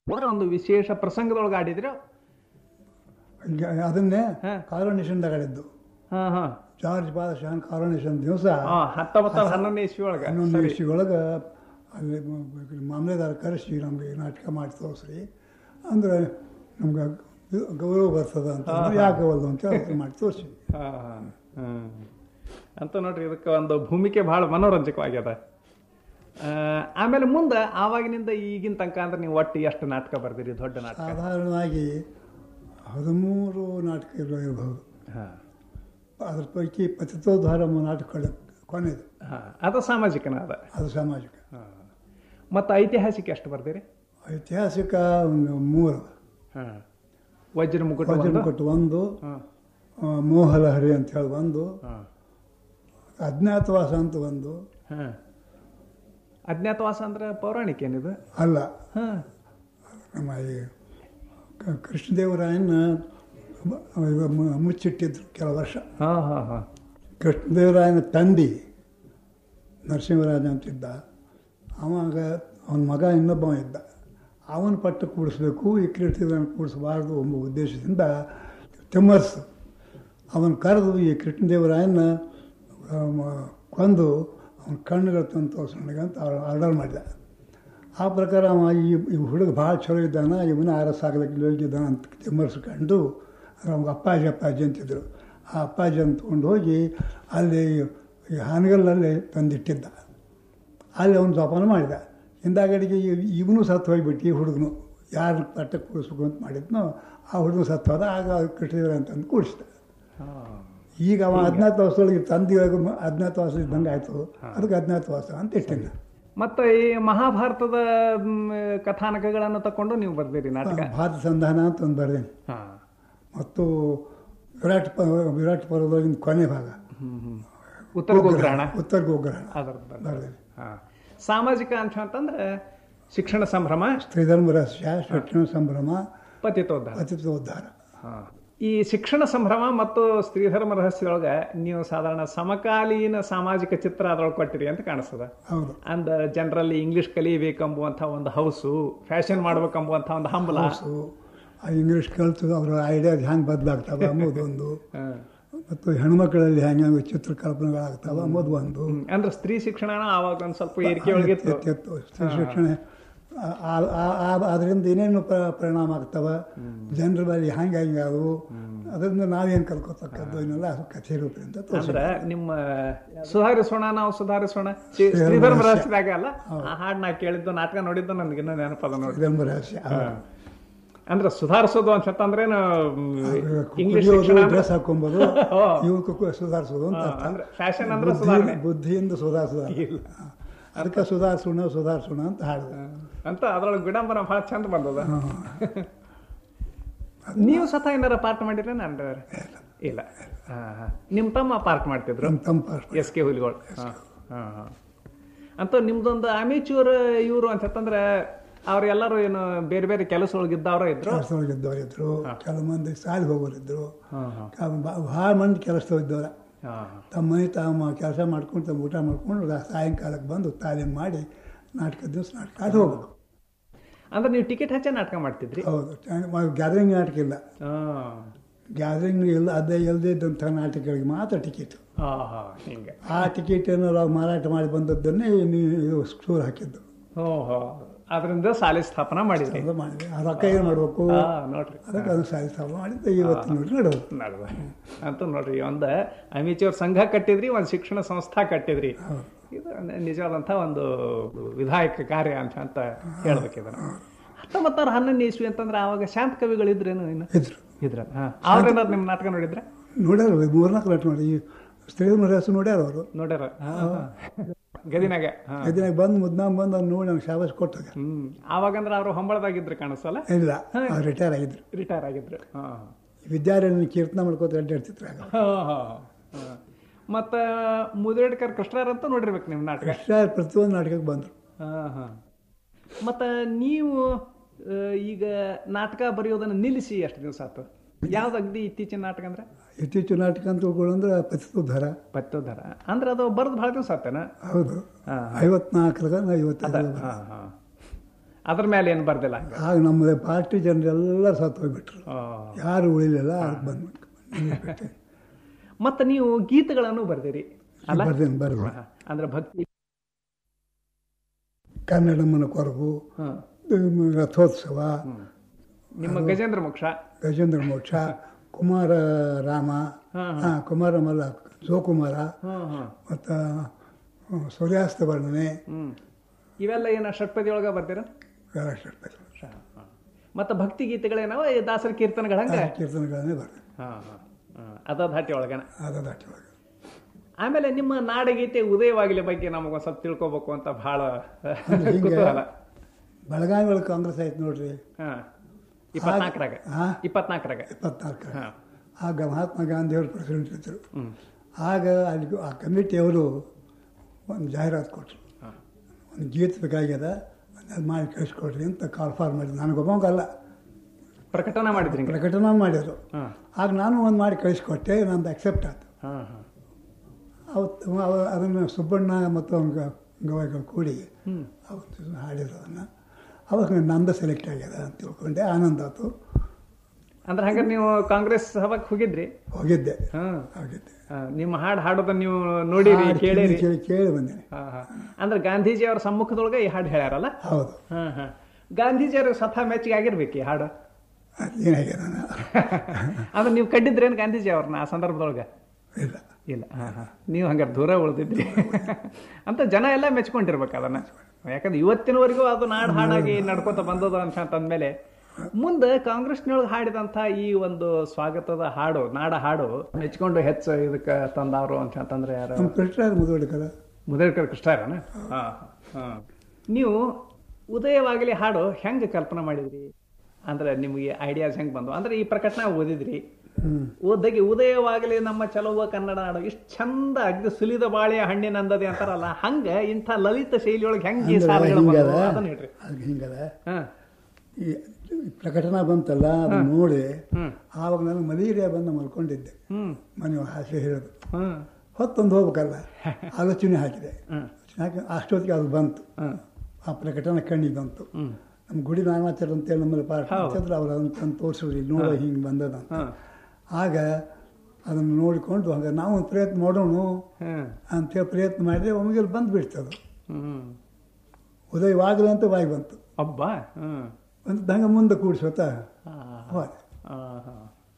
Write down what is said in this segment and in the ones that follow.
ಒಂದು ವಿಶೇಷ ಪ್ರಸಂಗದೊಳಗೆ ಆಡಿದ್ರೆ ಈಗ ಅದನ್ನೇ ಹಾ. ಕಾರೋನೇಷನ್ದಾಗ ಆಡಿದ್ದು ಹಾ ಹಾ ಜಾರ್ಜ್ ಬಾದಶಾಹನ್ ಕಾರೋನೇಷನ್ ದಿವಸ ಹಾ ಹತ್ತೊಂಬತ್ತ ಹನ್ನೊಂದನೇ ಇಸ್ವಿ ಒಳಗೆ ಹನ್ನೊಂದು ಸರಿ. ಇಸ್ವಿ ಒಳಗೆ ಅಲ್ಲಿ ಮ- ಮಾಮಲೆದಾರ ಕರೆಸಿ ನಮಗೆ ನಾಟಕ ಮಾಡಿ ತೋರಿಸ್ರಿ ಅಂದ್ರೆ ನಮ್ಗೆ ಇದು ಗೌರವ ಬರ್ತದ ಅಂತ ಅಂದ್ರೆ ಯಾಕೆ ಅವಲ್ದು ಅಂತ ಹೇಳಿ ಮಾಡಿ ತೋರಿಸಿ ಹಾ, ಹಾ, ಹ್ಮ್. ಅಂತ ನೋಡ್ರಿ ಇದಕ್ಕೆ ಒಂದು ಭೂಮಿಕೆ ಬಹಳ ಮನೋರಂಜಕವಾಗ್ಯದ ಆ, ಆಮೇಲೆ ಮುಂದೆ ಆವಾಗಿನಿಂದ ಈಗಿನ ತನಕ ಅಂದ್ರೆ ನೀವು ಒಟ್ಟು ಎಷ್ಟು ನಾಟಕ ಬರ್ದಿರಿ ದೊಡ್ಡ ನಾಟಕ ಸಾಧಾರಣವಾಗಿ ಹದಿಮೂರು ನಾಟಕಗಳು ಇರಬಹುದು ಹಾ, ಅದ್ರ ಪೈಕಿ ಪತಿತೋದ್ಧಾರ ನಾಟಕಗಳು ಕೊನೆಯದು ಹಾ. ಅದು ಸಾಮಾಜಿಕನ ಅದ ಅದು ಸಾಮಾಜಿಕ ಮತ್ತು ಐತಿಹಾಸಿಕ ಎಷ್ಟು ಬರ್ದಿರಿ ಐತಿಹಾಸಿಕ ಒಂದು ಮೂರು ಹಾ. ವಜ್ರ ಮುಗುಟ ಒಂದು? ವಜ್ರಮುಕುಟ ಒಂದು ಹಾ, ಆ, ಮೋಹಲಹರಿ ಅಂತ ಹೇಳಿ ಒಂದು ಹಾ, ಅಜ್ಞಾತವಾಸ ಅಂತ ಒಂದು ಹಾ. ಅಜ್ಞಾತವಾಸ ಅಂದ್ರೆ ಪೌರಾಣಿಕ ಏನಿದು ಅಲ್ಲ ಹಾ ನಮ್ಮ ಈ ಕ- ಕೃಷ್ಣದೇವರಾಯನ ಮ- ಮ- ಮುಚ್ಚಿಟ್ಟಿದ್ರು ಕೆಲವು ವರ್ಷ ಹಾ ಹಾ ಹಾ ಕೃಷ್ಣದೇವರಾಯನ ತಂದೆ ನರಸಿಂಹರಾಜ ಅಂತಿದ್ದ ಅವಾಗ ಅವನ ಮಗ ಇನ್ನೊಬ್ಬ ಇದ್ದ ಅವನ ಪಟ್ಟ ಕೂಡಿಸ್ಬೇಕು ಈ ಕೃಷ್ಣದೇವರಾಯನ ಕೂಡಿಸಬಾರ್ದು ಎಂಬ ಉದ್ದೇಶದಿಂದ ತಿಮ್ಮರ್ಸ್ ಅವನ ಕರೆದು ಈ ಕೃಷ್ಣದೇವರಾಯನ ಆ, ಮ- ಕೊಂದು ಅವನ ಕಣ್ಣುಗಳು ತಂದು ತೋರಿಸೋಣ ಅಂತ ಆರ್ಡರ್ ಮಾಡಿದ ಆ ಪ್ರಕಾರ ಅವ ಈ ಈ ಹುಡುಗ ಭಾಳ ಚಲೋ ಇದ್ದಾನ ಇವನ ಆರಸಾಗಲಿಕ್ಕೆ ಯೋಗ್ಯದಾನ ಅಂತ ತಿಮ್ಮರ್ಸ್ ಕಂಡು ಅವ್ನಿಗೆ ಅಪ್ಪಾಜಿ ಅಪ್ಪಾಜಿ ಅಂತಿದ್ರು ಆ ಅಪ್ಪಾಜಿ ಅಂತ ತೊಗೊಂಡು ಹೋಗಿ ಅಲ್ಲಿ ಈ ಹಾನಗಲ್ನಲ್ಲಿ ತಂದಿಟ್ಟಿದ್ದ ಅಲ್ಲಿ ಅವನು ಜೋಪಾನ ಮಾಡಿದ ಹಿಂದಾಗಡಿಗೆ ಇವನು ಸತ್ತು ಹೋಗ್ಬಿಟ್ಟು ಈ ಹುಡುಗನು ಯಾರು ಪಟ್ಟಕ್ಕೆ ಕೂಡಿಸ್ಬೇಕು ಅಂತ ಮಾಡಿದ್ನೋ ಆ ಹುಡುಗನು ಸತ್ತು ಹೋದ ಆಗ ಕೃಷ್ಣದೇವರ ಅಂತಂದು ಕೂಡಿಸಿದ ಹಾ. ಈಗ ಅವ ಅಜ್ಞಾತವಾಸದೊಳಗೆ ತಂದೆಯೊಳಗೆ ಅಜ್ಞಾತವಾಸ ಇದ್ದಂಗೆ ಆಯಿತು ಅದಕ್ಕೆ ಅಜ್ಞಾತವಾಸ ಅಂತ ಇಟ್ಟಿದ್ದ ಮತ್ತೆ ಈ ಮಹಾಭಾರತದ ಮ್, ಕಥಾನಕಗಳನ್ನು ತಕೊಂಡು ನೀವು ಬರ್ದಿರಿ ನಾಟಕ ಭಾರತ ಸಂಧಾನ ಅಂತ ಒಂದು ಬರೆದೇನೆ ಹಾ. ಮತ್ತು ವಿರಾಟ್ ಪ ವಿರಾಟ್ ಪರ್ವದೊಳಗಿನ ಕೊನೆ ಭಾಗ ಹ್ಮ್, ಹ್ಮ್. ಉತ್ತರ ಗೋಗ್ರಹಣ ಉತ್ತರ ಗೋಗ್ರಹಣ ಅದರದ್ದು ಬರ್ದಿರಿ. ಬರೆದೇನೆ ಹಾ. ಸಾಮಾಜಿಕ ಅಂಶ ಅಂತಂದ್ರೆ ಶಿಕ್ಷಣ ಸಂಭ್ರಮ ಸ್ತ್ರೀಧರ್ಮ ರಹಸ್ಯ ಶಿಕ್ಷಣ ಸಂಭ್ರಮ ಪತಿತೋದ್ಧಾರ ಅತಿಥೋದ್ಧಾರ ಹಾ. ಈ ಶಿಕ್ಷಣ ಸಂಭ್ರಮ ಮತ್ತು ಸ್ತ್ರೀಧರ್ಮ ರಹಸ್ಯದೊಳಗೆ ನೀವು ಸಾಧಾರಣ ಸಮಕಾಲೀನ ಸಾಮಾಜಿಕ ಚಿತ್ರ ಅದ್ರೊಳಗೆ ಕೊಟ್ಟಿರಿ ಅಂತ ಕಾಣಿಸ್ತದ ಹೌದು ಅಂದ ಜನರಲ್ಲಿ ಇಂಗ್ಲಿಷ್ ಕಲಿಬೇಕೆಂಬುವಂಥ ಒಂದು ಹೌಸು ಫ್ಯಾಷನ್ ಮಾಡ್ಬೇಕೆಂಬುವಂಥ ಒಂದು ಹಂಬಲ ಸೊ ಆ ಇಂಗ್ಲೀಷ್ ಕಲಿತು ಅವರ ಐಡಿಯಾಸ್ ಹೆಂಗೆ ಬದಲಾಗ್ತಾವ ಅಂಬೋದು ಒಂದು ಹಾ. ಮತ್ತು ಹೆಣ್ಮಕ್ಳಲ್ಲಿ ಹೆಂಗೆ ಚಿತ್ರ ಕಲ್ಪನೆಗಳಾಗ್ತಾವ ಅಂಬೋದು ಒಂದು ಹ್ಮ್. ಅಂದ್ರೆ ಸ್ತ್ರೀ ಶಿಕ್ಷಣ ಆವಾಗ ಒಂದು ಸ್ವಲ್ಪ ಏರಿಕೆ ಒಳಗಿತ್ತು ಎತ್ತಿತ್ತು. ಸ್ತ್ರೀ ಶಿಕ್ಷಣ ಆ- ಆ- ಆ- ಅದರಿಂದ ಏನೇನು ಪ- ಪರಿಣಾಮ ಆಗ್ತಾವ ಜನರ ಮೇಲೆ ಹೆಂಗೆ ಹೆಂಗೆ ಅವು ಅದರಿಂದ ನಾವೇನು ಕಲ್ಕೋತಕ್ಕದ್ದು ಇನ್ನೆಲ್ಲ ಕಥೆ ರೂಪದಿಂದ ತೋರಿಸಿ ಅಂದ್ರೆ ನಿಮ್ಮ ಸುಧಾರಿಸೋಣ ನಾವು ಸುಧಾರಿಸೋಣ ಶ್ರೀ- ಶ್ರೀಧರ್ಮ ರಹಸ್ಯದಾಗ ಅಲ್ಲ ಆ ಹಾಡು ನಾ ಕೇಳಿದ್ದು ನಾಟಕ ನೋಡಿದ್ದು ನನಗೆ ಇನ್ನೂ ನೆನಪದ ನೋಡಿ ಧರ್ಮ ರಹಸ್ಯ ಅಂದ್ರೆ ಸುಧಾರಿಸೋದು ಅಂತಂದ್ರೆ ಇಂಗ್ಲಿಷ್ ಶಿಕ್ಷಣ ಅಂದ್ರೆ- ಡ್ರೆಸ್ ಹಾಕೊಂಬೋದು ಓ. ಇವಕ್ಕೆ ಸುಧಾರಿಸೋದು ಅಂತ ಹಾ, ಅರ್ಥ. ಅಂದ್ರೆ ಫ್ಯಾಷನ್ ಅಂದ್ರೆ ಬುದ್ಧಿ- ಸುಧಾರಣೆ ಬುದ್ಧಿಯಿಂದ ಸುಧಾರಿಸೋದು ಅದಕ್ಕೆ ಸುಧಾರಿಸೋಣ ಸುಧಾರಿಸೋಣ ಅಂತ ಹಾಡಿದೆ ಅಂತ ಅದ್ರೊಳಗೆ ವಿಡಂಬನ ಬಹಳ ಚಂದ ಬಂದದ ನೀವು ಸತ ಏನಾರ ಪಾರ್ಟ್ ಮಾಡಿದ್ರೆ ನಾನು ಇಲ್ಲ ಹಾ, ಹಾ. ನಿಮ್ ತಮ್ಮ ಪಾರ್ಟ್ ಮಾಡ್ತಿದ್ರು ನಮ್ಮ ತಮ್ಮ ಎಸ್ ಕೆ ಹುಲಿಗಳು ಹಾ, ಹಾ, ಹಾ. ಅಂತ ನಿಮ್ದೊಂದು ಅಮೇಚೂರ್ ಇವರು ಅಂತಂದ್ರೆ ಅವ್ರೆಲ್ಲರೂ ಏನು ಬೇರೆ ಬೇರೆ ಕೆಲಸ ಒಳಗಿದ್ದವ್ರ ಇದ್ರು ಕೆಲಸದೊಳಗಿದ್ದವ್ರು ಇದ್ರು ಕೆಲವು ಮಂದಿ ಸಾಲಿಗೆ ಹೋಗೋರಿದ್ರು ಹಾ, ಹಾ. ಭಾಳ ಮಂದಿ ಕೆಲಸದವ್ರು ಹಾ, ತಮ್ಮ ಮನೆ ತಾವು ಕೆಲಸ ಮಾಡ್ಕೊಂಡು ತಮ್ಮ ಊಟ ಮಾಡ್ಕೊಂಡು ರಾ- ಸಾಯಂಕಾಲಕ್ಕೆ ಬಂದು ತಾಲೀಮ್ ಮಾಡಿ ನಾಟಕ ದಿವಸ ನಾಟಕ ಆಡಿ ಹೋಗೋದು ಅಂದ್ರೆ ನೀವು ಟಿಕೆಟ್ ಹಚ್ಚ ನಾಟಕ ಮಾಡ್ತಿದ್ರಿ ಹೌದು ಗ್ಯಾದರಿಂಗ್ ನಾಟಕ ಇಲ್ಲ ಹಾ. ಗ್ಯಾದರಿಂಗ್ ಇಲ್ಲ ಅದೇ ಇಲ್ಲದೇ ಇದ್ದಂಥ ನಾಟಕಗಳಿಗೆ ಮಾತ್ರ ಟಿಕೆಟ್ ಹಾ, ಹಾ, ಹಿಂಗೆ ಆ ಟಿಕೆಟನ್ನು ನಾವು ಮಾರಾಟ ಮಾಡಿ ಬಂದದ್ದನ್ನೇ ನೀವು ಇದು ಸ್ಟೋರ್ ಹಾಕಿದ್ದು ಓಹೋ ಅದರಿಂದ ಶಾಲೆ ಸ್ಥಾಪನಾ ಮಾಡಿದ್ರಿ ಅದು ಮಾಡಿದೆ ಆ ರೊಕ್ಕ ಏನು ಮಾಡಬೇಕು ಹಾ ನೋಡ್ರಿ ಅದಕ್ಕೆ ಅದು ಸಾಲಿ ಸ್ಥಾಪನೆ ಮಾಡಿದ್ದು ಇವತ್ತು ನೋಡಿ ನಡೆದು ನಡೆದ ಅಂತ ನೋಡ್ರಿ ಒಂದು ಅಮಿಚೂರ್ ಸಂಘ ಕಟ್ಟಿದ್ರಿ ಒಂದು ಶಿಕ್ಷಣ ಸಂಸ್ಥಾ ಕಟ್ಟಿದ್ರಿ ಇದು ನಿಜವಾದಂಥ ಒಂದು ವಿಧಾಯಕ ಕಾರ್ಯ ಅಂತ ಅಂತ ಹೇಳ್ಬೇಕು ಇದನ್ನ ಹತ್ತೊಂಬತ್ತು ನೂರ ಹನ್ನೊಂದು ಇಸ್ವಿ ಅಂತಂದ್ರೆ ಆವಾಗ ಶಾಂತ ಕವಿಗಳಿದ್ರೇನು ಇನ್ನು ಇದ್ರು ಇದ್ರ ಅವ್ರೇನಾದ್ರು ನಿಮ್ಮ ನಾಟಕ ನೋಡಿದ್ರೆ ನೋಡ್ಯಾರ ಮೂರ್ನಾಲ್ಕು ನಾಟಕ ಮಾಡಿ ಈ ಸ್ತ್ರೀ ಹೆಸರು ನೋಡ್ಯಾರ ಅವರು ನೋಡ್ಯಾರ ಹಾ, ಹಾ. ಗದಿನಾಗ ಹಾ. ಇದನ್ನಾಗ ಬಂದು ಮುದ್ನಾಗ ಬಂದು ಅವ್ನು ನೋಡಿ ನಂಗೆ ಶಾಬಾಸ್ ಕೊಟ್ಟಾಗ ಹ್ಮ್ ಆವಾಗಂದ್ರೆ ಅವರು ಹೊಂಬಳದಾಗಿದ್ರು ಕಾಣಿಸಲ್ಲ ಇಲ್ಲ ಅವ್ರು ರಿಟೈರ್ ಆಗಿದ್ರು ರಿಟೈರ್ ಆಗಿದ್ರು ಹಾ ವಿದ್ಯಾರ್ಥಿ ಕೀರ್ತನ ಮಾಡ್ಕೋತ ಅಡ್ಡಾಡ್ತಿದ್ರು ಆಗ ಹಾ, ಹಾ, ಹಾ. ಮತ್ತ ಮುದೇಡ್ಕರ್ ಕೃಷ್ಣರ್ ಅಂತ ನೋಡಿರ್ಬೇಕು ನಿಮ್ಮ ನಾಟಕ ಕೃಷ್ಣ ಪ್ರತಿಯೊಂದು ನಾಟಕಕ್ಕೆ ಬಂದರು ಹಾ, ಹಾ. ಮತ್ತ ನೀವು ಆ, ಈಗ ನಾಟಕ ಬರೆಯೋದನ್ನ ನಿಲ್ಲಿಸಿ ಎಷ್ಟು ದಿವಸ ಆತು ಯಾವ್ದು ಅಗ್ದಿ ಇತ್ತೀಚಿನ ನಾಟಕ ಅಂದ್ರೆ ಇತ್ತೀಚಿನ ನಾಟಕ ಅಂತ ಅಂದ್ರೆ ಪತಿತೋದ್ಧಾರ ಪತ್ತೋದರ ಅಂದ್ರೆ ಅದು ಬರೆದು ಭಾಳ ದಿವಸ ಆತೇನ ಹೌದು ಹಾ, ಐವತ್ನಾಲ್ಕರಾಗ ಐವತ್ತೈದು ಹಾ, ಹಾ. ಅದ್ರ ಮೇಲೆ ಏನು ಬರ್ದಿಲ್ಲ ಆಗ ನಮ್ಮ ಪಾರ್ಟಿ ಜನರೆಲ್ಲ ಸತ್ತು ಹೋಗ್ಬಿಟ್ರು ಆ. ಯಾರು ಉಳಿಲಿಲ್ಲ ಅದಕ್ಕೆ ಬಂದ್ಬಿಟ್ಟು ಮತ್ತೆ ನೀವು ಗೀತೆಗಳನ್ನು ಬರ್ದಿರಿ ಅಲ್ಲ ಬರ್ದೇನು ಬರ್ದು ಹಾ. ಅಂದ್ರೆ ಭಕ್ತಿ ಕನ್ನಡಮ್ಮನ ಕೊರಗು ಹಾ. ಹ್ಮ್, ರಥೋತ್ಸವ ನಿಮ್ಮ ಗಜೇಂದ್ರ ಮೋಕ್ಷ ಗಜೇಂದ್ರ ಮೋಕ್ಷ ಕುಮಾರ ರಾಮ ಹಾ, ಹಾ, ಕುಮಾರ ಮಲ್ಲ ಜೋಕುಮಾರ ಹ್ಮ್ ಹ್ಮ್ ಮತ್ತು ಸೂರ್ಯಾಸ್ತ ವರ್ಣನೆ ಹ್ಮ್ ಇವೆಲ್ಲ ಏನ ಷಟ್ಪದಿ ಒಳಗ ಬರ್ತೀರ ರಾಷ್ಟ್ರಪತಿ ಮತ್ತೆ ಭಕ್ತಿ ಗೀತೆಗಳೇನವ ಈ ದಾಸರ ಕೀರ್ತನೆಗಳ ಹಂಗ ಕೀರ್ತನೆಗಳನ್ನೇ ಬರ್ದೆ ಹಾ ಹಾ ಹಾ. ಅದ ಧಾಟಿ ಒಳಗನ ಅದ ದಾಟಿ ಒಳಗೆ ಆಮೇಲೆ ನಿಮ್ಮ ನಾಡಗೀತೆ ಉದಯವಾಗಲಿ ಬಗ್ಗೆ ನಮಗೊಂದ್ ಸ್ವಲ್ಪ ತಿಳ್ಕೊಬೇಕು ಅಂತ ಬಹಳ ಅಂದ್ರೆ ಹಿಂಗೆ ಕುತೂಹಲ ಬೆಳಗಾವಿ ಒಳಗೆ ಕಾಂಗ್ರೆಸ್ ಆಯ್ತು ನೋಡ್ರಿ ಹಾ ಇಪ್ಪತ್ನಾಲ್ಕರಾಗ ಹಾ ಇಪ್ಪತ್ನಾಲ್ಕರಾಗ ಇಪ್ಪತ್ನಾಲ್ಕು ಹಾ ಆಗ ಮಹಾತ್ಮ ಗಾಂಧಿಯವರು ಪ್ರೆಸಿಡೆಂಟ್ ಇದ್ದರು ಹ್ಮ್ ಆಗ ಅಲ್ಲಿ ಆ ಕಮಿಟಿಯವರು ಒಂದು ಜಾಹೀರಾತು ಕೊಟ್ಟರು ಹಾ. ಒಂದು ಗೀತೆ ಬೇಕಾಗ್ಯದ ಅದು ಮಾಡಿ ಕಳಿಸ್ಕೊಡ್ರಿ ಅಂತ ಕಾಲ್ ಫಾರ್ ಮಾಡಿದ್ರು ನನಗೊಬ್ಬಂಗಲ್ಲ ಪ್ರಕಟಣೆ ಮಾಡಿದ್ರಿ ಹಿಂಗೆ ಪ್ರಕಟಣೆ ಮಾಡಿದರು ಹಾ ಆಗ ನಾನು ಒಂದು ಮಾಡಿ ಕಳಿಸ್ಕೊಟ್ಟೆ ನಂದು ಅಕ್ಸೆಪ್ಟ್ ಆಯ್ತು ಹಾ ಹಾ ಅವತ್ತು ಅವ- ಅದನ್ನು ಸುಬ್ಬಣ್ಣ ಮತ್ತು ಅವ್ನ ಗವಾಯಿಗಳು ಕೂಡಿ ಹ್ಮ್ ಅವತ್ತು ಹಾಡಿದ್ರು ಅದನ್ನು ಅವಾಗ ನಂದು ಸೆಲೆಕ್ಟ್ ಆಗ್ಯದ ಅಂತ ತಿಳ್ಕೊಂಡೆ ಆನಂದ ಆಯ್ತು ಅಂದ್ರೆ ಹಂಗಾರೆ ನೀವು ಕಾಂಗ್ರೆಸ್ ಸಭಾಕ್ ಹೋಗಿದ್ರಿ ಹೋಗಿದ್ದೆ ಹಾ ಹೋಗಿದ್ದೆ ಹಾ, ನಿಮ್ಮ ಹಾಡು ಹಾಡೋದನ್ನ ನೀವು ನೋಡಿರಿ ಹಾಡು ಕೇಳಿರಿ ಕೇಳಿ ಕೇಳಿ ಬಂದೇನೆ ಹಾ ಹಾ ಅಂದ್ರೆ ಗಾಂಧೀಜಿ ಅವರ ಸಮ್ಮುಖದೊಳಗೆ ಈ ಹಾಡು ಹೇಳ್ಯಾರಲ್ಲ ಹೌದು ಹಾ ಹಾ ಗಾಂಧೀಜಿ ಅವ್ರ ಸಫಾ ಮೆಚ್ಚಿಗೆ ಆಗಿರ್ಬೇಕು ಈ ಹಾಡು ಅದೇನಾಗ್ಯದ ನಾನು ಅಂದ್ರೆ ನೀವು ಕಡ್ಡಿದ್ರೇನು ಗಾಂಧೀಜಿ ಅವ್ರನ್ನ ಆ ಸಂದರ್ಭದೊಳಗೆ ಇಲ್ಲ ಇಲ್ಲ ಹಾ ಹಾ ನೀವು ಹಂಗಾರೆ ದೂರ ಉಳಿದಿದ್ರಿ ಅಂತ ಜನ ಎಲ್ಲ ಮೆಚ್ಕೊಂಡಿರ್ಬೇಕು ಅದನ್ನ ಯಾಕಂದ್ರೆ ಇವತ್ತಿನವರೆಗೂ ಅದು ನಾಡು ಹಾಡಾಗಿ ನಡ್ಕೋತ ಬಂದದ ಅಂತ ಅಂತಂದ್ಮೇಲೆ ಮುಂದೆ ಕಾಂಗ್ರೆಸ್ನೊಳಗೆ ಹಾಡಿದಂಥ ಈ ಒಂದು ಸ್ವಾಗತದ ಹಾಡು ನಾಡ ಹಾಡು ಮೆಚ್ಕೊಂಡು ಹೆಚ್ಚು ಇದಕ್ಕೆ ತಂದವರು ಅಂತ ಅಂತಂದ್ರೆ ಯಾರು ನಮ್ಮ ಕೃಷ್ಣ ಮುದುವಡಿಕಲ್ಲ ಮುದೇಳ್ಕರ್ ಕೃಷ್ಣಾರನ ಹಾ ಹಾ ನೀವು ಉದಯವಾಗಲಿ ಹಾಡು ಹೆಂಗೆ ಕಲ್ಪನೆ ಮಾಡಿದ್ರಿ ಅಂದ್ರೆ ನಿಮಗೆ ಐಡಿಯಾಸ್ ಹೆಂಗೆ ಬಂದು ಅಂದ್ರೆ ಈ ಪ್ರಕಟಣೆ ಓದಿದ್ರಿ ಹ್ಞೂ ಓದಗಿ ಉದಯವಾಗಲಿ ನಮ್ಮ ಚಲುವ ಕನ್ನಡ ನಾಡು ಇಷ್ಟು ಚಂದ ಅಗ್ದು ಸುಲಿದ ಬಾಳೆಯ ಹಣ್ಣಿನಂದದೆ ಅಂತಾರಲ್ಲ ಹಂಗ ಇಂಥ ಲಲಿತ ಶೈಲಿಯೊಳಗೆ ಹೆಂಗೆ ಈ ಅಂದ್ರೆ ಸಾಲುಗಳು ಹಿಂಗದ ಬಂದವು ಅದನ್ನ ಹೇಳ್ರಿ ಅದು ಹಿಂಗದ ಹಾ ಈ ಈ ಪ್ರಕಟಣೆ ಬಂತಲ್ಲ ಅದು ನೋಡಿ ಹ್ಮ್ ಆವಾಗ ನಾನು ಮಲೇರಿಯಾ ಬಂದು ಮಲ್ಕೊಂಡಿದ್ದೆ ಹ್ಮ್ ಮನೆ ಹಾಸೆ ಹೇಳೋದು ಹ್ಮ್ ಹೊತ್ತೊಂದು ಹೋಗ್ಬೇಕಲ್ಲ ಆಲೋಚನೆ ಹಾಕಿದೆ ಹ್ಮ್ ಹಾಕಿ ಅಷ್ಟೊತ್ತಿಗೆ ಅದು ಬಂತು ಹ್ಮ್ ಆ ಪ್ರಕಟಣೆ ಕಣ್ಣಿಗೆ ಬಂತು ಹ್ಮ್ ನಮ್ಮ ಗುಡಿ ನಾಮಾಚಾರ ಅಂತೇಳಿ ನಮ್ಮಲ್ಲಿ ಪಾಠ ಹೌದು. ಮಾಡ್ತಿದ್ರು ಅವ್ರು ಅದನ್ನು ತಂದು ತೋರಿಸಿದ್ರು ಇಲ್ಲಿ ನೋಡೋ ಹಿಂಗೆ ಬಂದದ ಅಂತ ಹ್ಮ್ ಆಗ ಅದನ್ನು ನೋಡಿಕೊಂಡು ಹಂಗೆ ನಾವು ಒಂದು ಪ್ರಯತ್ನ ಮಾಡೋಣ ಹ್ಮ್ ಅಂತೇಳಿ ಪ್ರಯತ್ನ ಮಾಡಿದ್ರೆ ಒಮ್ಮೆಗೆ ಬಂದು ಬಿಡ್ತದೆ ಹ್ಮ್ ಉದಯವಾಗಲಿ ಅಂತ ಬಾಯಿ ಬಂತು ಅಬ್ಬ ಹ್ಮ್ ಅಂತ ಹಂಗೆ ಮುಂದೆ ಕೂಡಿಸೋತ ಆ, ಹೋದೆ ಆ, ಹಾ.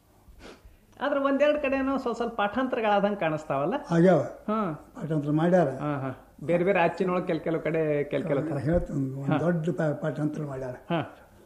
ಆದ್ರೆ ಒಂದೆರಡು ಕಡೆನೂ ಸ್ವಲ್ಪ ಸ್ವಲ್ಪ ಪಾಠಾಂತರಗಳಾದಂಗೆ ಕಾಣಿಸ್ತಾವಲ್ಲ ಆಗ್ಯಾವ ಹ್ಮ್ ಪಾಠಾಂತರ ಮಾಡ್ಯಾರ ಹಾ ಹಾ ಬೇರೆ ಬೇರೆ ಅಚ್ಚಿನೊಳಗೆ ಕೆಲ ಕೆಲವು ಕಡೆ ಕೆಲ ಕೆಲವು ಥರ ಹೇಳ್ತೀನಿ ಒಂದು ದೊಡ್ಡ ಪಾ- ಪಾಠಾಂತರ ಮಾಡ್ಯಾರ ಹಾ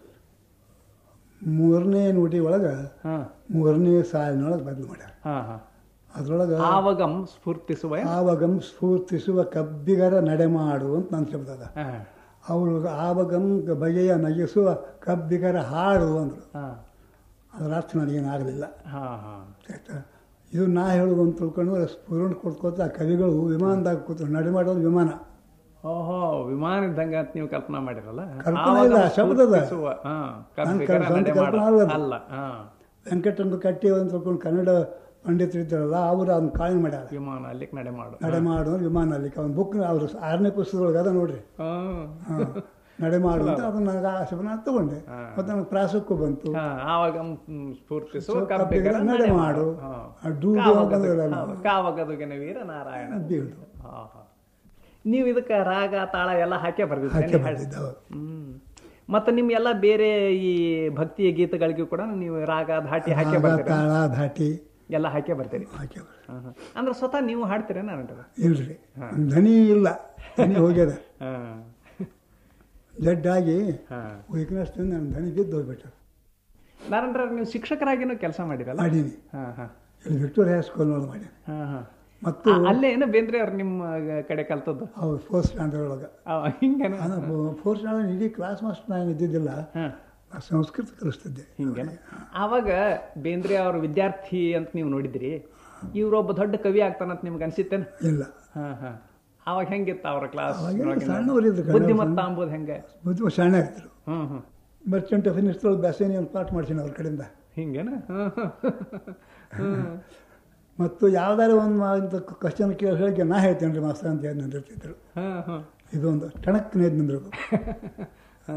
ಮೂರನೇ ನುಡಿ ಒಳಗೆ ಹಾ ಮೂರನೇ ಸಾಲಿನೊಳಗೆ ಬದಲು ಮಾಡ್ಯಾರ ಹಾ ಹಾ ಅದ್ರೊಳಗೆ ಆವಗಂ ಸ್ಫೂರ್ತಿಸುವ ಆವಗಂ ಸ್ಫೂರ್ತಿಸುವ ಕಬ್ಬಿಗರ ನಡೆಮಾಡು ಅಂತ ನನ್ನ ಶಬ್ದ ಅದ ಹಾ ಅವರು ಆವಗಂ ಬಗೆಯ ನಗಿಸುವ ಕಬ್ಬಿಗರ ಹಾಡು ಅಂದರು ಹಾ ಅದರ ಅರ್ಥ ನನಗೇನು ಆಗಲಿಲ್ಲ ಹಾ ಹಾ ಆಯ್ತಾ ಇದು ನಾ ಹೇಳೋದು ಅಂತ ತಿಳ್ಕೊಂಡು ಸ್ಫೂರ್ಣ ಕೊಡ್ಕೋತ ಆ ಕವಿಗಳು ವಿಮಾನದಾಗ ಕೂತು ನಡೆ ಮಾಡೋದು ವಿಮಾನ ಓಹೋ ವಿಮಾನ ಇದ್ದಂಗ ಅಂತ ನೀವು ಕಲ್ಪನಾ ಮಾಡಿರಲ್ಲ ಕಲ್ಪನೆ ಇಲ್ಲ, ಆವಾಗ ಶಬ್ದದ. ಸ್ಫೂರ್ತಿಸುವ, ಹಾ, ಕಬ್ಬಿಗರ ಸ್ವಂತ ನಡೆ ಕಲ್ಪನೆ ಮಾಡು. ಅಲ್ಲ ಅದು. ಅಲ್ಲ ಹಾ ವೆಂಕಟರಮಣ ಕಟ್ಟಿ ಅಂತ ತಿಳ್ಕೊಂಡು ಕನ್ನಡ ಪಂಡಿತರು ಇದ್ದಾರಲ್ಲ ಅವರು ಅದನ್ನ ಕಾಳ್ ಮಾಡ್ಯಾರ ವಿಮಾನ ಅಲ್ಲಿಗೆ ನಡೆ ಮಾಡು ನಡೆ ಮಾಡು ಅಂದ್ರೆ ವಿಮಾನ ಅಲ್ಲಿ ಅವ್ನ ಬುಕ್ ಅವರು ಆರನೇ ಪುಸ್ತಕದೊಳಗೆ ಅದ ನೋಡ್ರಿ ಹಾ. ಹಾ. ನಡೆ ಮಾಡು ಅಂತ ಅದನ್ನ ನನಗೆ ಆ ಶಬ್ದ ತಗೊಂಡೆ ಹಾ. ಮತ್ತೆ ನನಗೆ ಪ್ರಾಸಕ್ಕೂ ಬಂತು ಹಾ, ಆವಾಗ ಮ್, ಸ್ಫೂರ್ತಿಸುವ ಸೊ, ಕಬ್ಬಿಗರ ಕಬ್ಬಿಗರ ನಡೆ ನಡೆ ಮಾಡು ಮಾಡು. ಹಾ. ಆ ಡೂಡು ಕಾವಗದು- ಅಂತಂದ್ರಲ್ಲ. ಹೌದು, ಕಾವಗದುಗಿನ ವೀರ ನಾರಾಯಣ ಬೀಳು ಹಾ, ಹಾ. ನೀವು ಇದಕ್ಕೆ ರಾಗ ತಾಳ ಎಲ್ಲ ಹಾಕೇ ಬರ್ದಿದ್ರಿ ಹಾಕಿ ಬಂದಿದ್ದ ಅವರು ಹ್ಮ್ ಮತ್ತೆ ನಿಮ್ ಎಲ್ಲ ಬೇರೆ ಈ ಭಕ್ತಿಯ ಗೀತೆಗಳಿಗೂ ಕೂಡ ನೀವು ರಾಗ ಧಾಟಿ ಹಾಕೇ ರಾಗ, ಬರ್ತೀರಿ ತಾಳ ಧಾಟಿ ಎಲ್ಲ ಹಾಕೇ ಬರ್ತೀರಿ ಹಾಕಿ ಬರ್ರಿ. ಹಾ, ಹಾ. ಅಂದ್ರೆ ಸ್ವತಃ ನೀವು ಹಾಡ್ತೀರೇನ ನನಗೆ ಇಲ್ರಿ ಧ್ವನಿ ಇಲ್ಲ ಧ್ವನಿ ಹೋಗ್ಯದ ಹಾ ಜಡ್ಡಾಗಿ ಹಾ ವೀಕ್ನೆಸ್ ನನ್ನ ಧ್ವನಿ ಬಿದ್ದು ಹೋಗ್ಬಿಟ್ಟು ನಾರಾಯಣ ನೀವು ಶಿಕ್ಷಕರಾಗಿನೂ ಕೆಲಸ ಮಾಡಿರಲ್ಲ ಮಾಡೀನಿ ಹಾ ಹಾ ಇಲ್ಲಿ ವಿಕ್ಟೋರಿಯಾ ಸ್ಕೂಲ್ ನೋಡಿ ಮಾಡೀನಿ ಹಾ ಹಾ ಮತ್ತು ಆ, ಅಲ್ಲೇ ಏನು ಬೇಂದ್ರೆ ಅವ್ರು ನಿಮ್ಮ ಕಡೆ ಕಲ್ತದ್ದು ಅವ್ರು ಫೋರ್ತ್ ಸ್ಟ್ಯಾಂಡರ್ಡ್ ಒಳಗೆ ಆ, ಹಿಂಗೇನ ಫೋರ್ತ್ ಸ್ಟ್ಯಾಂಡರ್ಡ್ ಇಡೀ ಕ್ಲಾಸ್ ಮಾಸ್ಟರ್ ನಾನು ಇದ್ದಿದ್ದಿಲ್ಲ ಹಾ ನಾ ಸಂಸ್ಕೃತ ಕಲಿಸ್ತಿದ್ದೆ ಹಿಂಗೇನ ಆವಾಗ ಬೇಂದ್ರೆ ಅವ್ರ ವಿದ್ಯಾರ್ಥಿ ಅಂತ ನೀವು ನೋಡಿದ್ರಿ ಇವ್ರೊಬ್ಬ ದೊಡ್ಡ ಕವಿ ಆಗ್ತಾನಂತ ನಿಮ್ಗೆ ಅನ್ಸಿತ್ತೇನ ಇಲ್ಲ ಹಾ ಹಾ ಅವಾಗ ಹೆಂಗಿತ್ತು ಅವ್ರ ಕ್ಲಾಸ್ ಅವಾಗೆಲ್ಲ ಸಣ್ಣವರಿದ್ರು ಕಣೆ. ಬುದ್ಧಿಮತ್ತ ಅಂಬುದು ಹೆಂಗೆ ಬುದ್ಧಿ ಸಣ್ಣ ಆಗ್ತಿದ್ರು ಹ್ಮ್ ಹ್ಮ್ ಮರ್ಚೆಂಟ್ ಆಫ್ ಇನ್ಸ್ಟ್ರಲ್ ಬ್ಯಾಸೇನಿ ಅಂತ ಪಾಠ ಮಾಡ್ತೀನಿ ಅವ್ರ ಕಡೆಯಿಂದ ಹಿಂಗೇನ ಹ್ಮ್ ಹ್ಮ್ ಮತ್ತು ಯಾವ್ದಾರ ಒಂದು ಕ್ವಶನ್ ಕೇಳಿ ಹೇಳಿ ನಾ ಹೇಳ್ತೇನೆ ರೀ ಮಾಸ್ತರ್ ಅಂತ ಹೇಳಿ ನಿಂದಿರ್ತಿದ್ರು ಹ್ಮ್ ಹ್ಮ್ ಇದೊಂದು ಟಣಕ್ ನೇದ್ ನಿಂದ್ರು ಹಾ.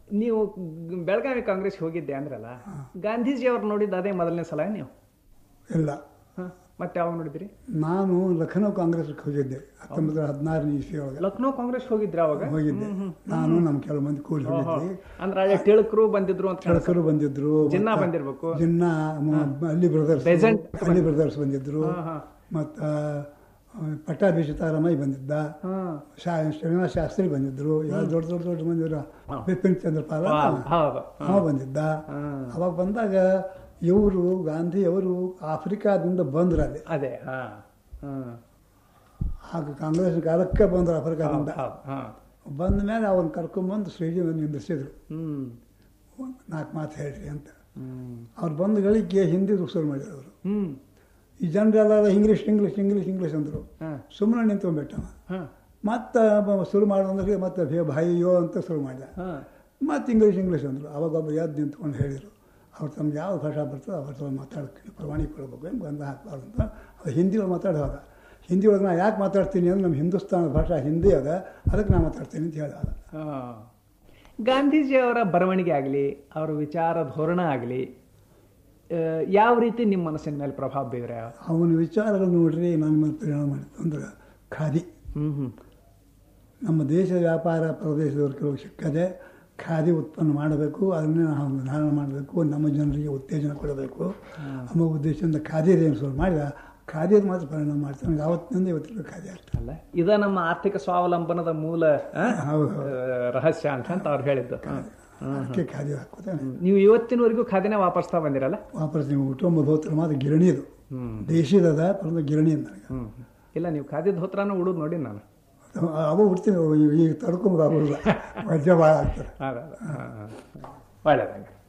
ನೀವು ಗ್- ಬೆಳಗಾವಿ ಕಾಂಗ್ರೆಸ್ ಹೋಗಿದ್ದೆ ಅಂದ್ರಲ್ಲ ಗಾಂಧೀಜಿ ಅವ್ರು ನೋಡಿದ್ದು ಅದೇ ಮೊದಲನೇ ಸಲ ನೀವು ಇಲ್ಲ ಹ? ಮತ್ತೆ ಯಾವಾಗ ನೋಡಿದ್ರಿ ನಾನು ಲಖನೌ ಕಾಂಗ್ರೆಸ್ಗೆ ಹೋಗಿದ್ದೆ ಹತ್ತೊಂಬತ್ತು ನೂರ ಹದಿನಾರನೇ ಇಸ್ವಿ ಒಳಗೆ ಲಕ್ನೋ ಕಾಂಗ್ರೆಸ್ ಹೋಗಿದ್ರಿ ಅವಾಗ ಹೋಗಿದ್ದೆ ನಾನು ನಮ್ಮ ಕೆಲವು ಮಂದಿ ಕೂಡಿ ಹೋಗಿದ್ವಿ ಅಂದ್ರೆ ಹಳೆ ತಿಳಕರು ಬಂದಿದ್ರು ಅಂತ ಕಾಣಿಸ್ತು. ಚಳಕರು ಬಂದಿದ್ರು ಜಿನ್ನಾ ಮತ್ತೆ ಬಂದಿರ್ಬೇಕು ಜಿನ್ನ ಮ- ಅಲ್ಲಿ ಬ್ರದರ್ಸ್ Peasant ಅಲ್ಲಿ ಬ್ರದರ್ಸ್ ಬಂದಿದ್ರು ಹಾ, ಹಾ. ಮತ್ತು ಪಟ್ಟಾಭಿ ಸೀತಾರಾಮಯ್ಯ ಬಂದಿದ್ದ ಹಾ. ಶಾ ಶ್ರೀನಿವಾಸ ಶಾಸ್ತ್ರಿ ಬಂದಿದ್ರು ಯಾವ ದೊಡ್ಡ ದೊಡ್ಡ ದೊಡ್ಡ ಮಂದಿರು ಬಿಪಿನ್ ಚಂದ್ರ ಪಾಲ ಹೌದು ಅವ ಬಂದಿದ್ದ ಹಾ. ಅವಾಗ ಬಂದಾಗ ಇವರು ಗಾಂಧಿ ಅವರು ಆಫ್ರಿಕಾದಿಂದ ಬಂದ್ರು ಅಲ್ಲಿ ಅದೇ ಹಾ ಹ್ಮ್ ಆಗ ಕಾಂಗ್ರೆಸ್ ಕಾಲಕ್ಕೆ ಬಂದ್ರು ಆಫ್ರಿಕಾದಿಂದ ಹೌದು ಹಾ ಬಂದ ಮೇಲೆ ಅವ್ರನ್ನ ಕರ್ಕೊಂಬಂದು ಸ್ಟೇಜಿನ ನಿಂದಿಸಿದ್ರು ಹ್ಮ್ ನಾಲ್ಕು ಮಾತು ಹೇಳ್ರಿ ಅಂತ ಹ್ಮ್ ಅವ್ರು ಬಂದ ಗಳಿಗೆ ಹಿಂದಿ ಶುರು ಮಾಡಿದ್ರು ಅವರು ಹ್ಮ್ ಈ ಜನರೆಲ್ಲ ಇಂಗ್ಲೀಷ್ ಇಂಗ್ಲೀಷ್ ಇಂಗ್ಲೀಷ್ ಇಂಗ್ಲೀಷ್ ಅಂದರು ಹಾ ಸುಮ್ಮನೆ ನಿಂತ್ಕೊಂಡ್ಬಿಟ್ಟವ ಹಾ ಮತ್ತೆ ಬ- ಶುರು ಮಾಡೋದಂದ್ರೆ ಮತ್ತೆ ಭೇ ಭಾಯಿಯೋ ಅಂತ ಶುರು ಮಾಡಿದ ಹಾ ಮತ್ತೆ ಇಂಗ್ಲೀಷ್ ಇಂಗ್ಲೀಷ್ ಅಂದರು ಅವಾಗ ಒಬ್ಬ ಎದ್ದು ನಿಂತ್ಕೊಂಡು ಹೇಳಿದರು ಅವ್ರು ತಮ್ಗೆ ಯಾವ ಭಾಷೆ ಬರ್ತದೆ ಅವ್ರ ಹತ್ರ ಮಾತಾಡೋಕ್ಕೆ ಪ್ರಮಾಣಿಕ ಕೊಡ್ಬೇಕು ಏನು ಗಂಧ ಹಾಕ್ಬಾರ್ದು ಅಂತ ಅವ್ರು ಹಿಂದಿ ಒಳಗೆ ಮಾತಾಡುವಾಗ ಹಿಂದಿ ಒಳಗೆ ನಾ ಯಾಕೆ ಮಾತಾಡ್ತೀನಿ ಅಂದ್ರೆ ನಮ್ಮ ಹಿಂದೂಸ್ತಾನದ ಭಾಷೆ ಹಿಂದಿ ಅದ ಅದಕ್ಕೆ ನಾ ಮಾತಾಡ್ತೀನಿ ಅಂತ ಹೇಳಿದ ಹಾ. ಗಾಂಧೀಜಿ ಅವರ ಬರವಣಿಗೆ ಆಗಲಿ ಅವರ ವಿಚಾರ ಧೋರಣ ಆಗಲಿ ಯಾವ ರೀತಿ ನಿಮ್ಮ ಮನಸ್ಸಿನ ಮೇಲೆ ಪ್ರಭಾವ ಬೀವ್ರೆ ಅವನ ವಿಚಾರಗಳು ನೋಡ್ರಿ ನನ್ನ ಮೇಲೆ ಪರಿಣಾಮ ಮಾಡಿತ್ತು ಅಂದ್ರೆ ಖಾದಿ ಹ್ಮ್ ಹ್ಮ್ ನಮ್ಮ ದೇಶ ವ್ಯಾಪಾರ ಪ್ರದೇಶದವ್ರ ಕೆಲವು ಸಿಕ್ಕದೆ ಖಾದಿ ಉತ್ಪನ್ನ ಮಾಡಬೇಕು ಅದನ್ನೇ ನಾವು ಧಾರಣ ಮಾಡಬೇಕು ನಮ್ಮ ಜನರಿಗೆ ಉತ್ತೇಜನ ಕೊಡಬೇಕು ನಮ್ಮ ಉದ್ದೇಶದಿಂದ ಖಾದಿ ಏನು ಶುರು ಮಾಡಿದ ಖಾದಿಯದು ಮಾತ್ರ ಪರಿಣಾಮ ಮಾಡ್ತಾರೆ ನನಗೆ ಆವತ್ತಿನಿಂದ ಇವತ್ತಿಗೂ ಖಾದಿ ಆಗ್ತದೆ ಅಲ್ಲ ಇದ ನಮ್ಮ ಆರ್ಥಿಕ ಸ್ವಾವಲಂಬನದ ಮೂಲ ಆ, ಹೌದು ಆ, ರಹಸ್ಯ ಅಂತ ಅಂತ ಅವ್ರು ಹೇಳಿದ್ದು ಹ. ಅದಕ್ಕೆ ಖಾದಿ ಹಾಕೋತಾನೆ ನೀವು ಇವತ್ತಿನವರೆಗೂ ಖಾದಿನೇ ವಾಪಸ್ತಾ ಬಂದಿರಲ್ಲ ವಾಪಸ್ ನೀವು ಕುಟುಂಬ ಧೋತ್ರ ಮಾತ್ರ ಗಿರಣಿದು ಹ್ಮ್ ದೇಶದ ಪರಮ ಗಿರಣಿ ಅಂತ ನನಗೆ ಹ್ಮ್ ಇಲ್ಲ ನೀವು ಖಾದಿ ಧೋತ್ರನೂ ಉಡುದು ನೋಡಿ ನಾನು ಅವ ಹುಡ್ತೀನಿ ಈಗ ತಡ್ಕೊಂಬುದು ಆಗೋದಿಲ್ಲ ವಜ್ರ ಭಾಳ ಆಗ್ತದೆ ಅದ ಅದ. ಹ, ಹ. ಒಳ್ಳೆಯದಾಗ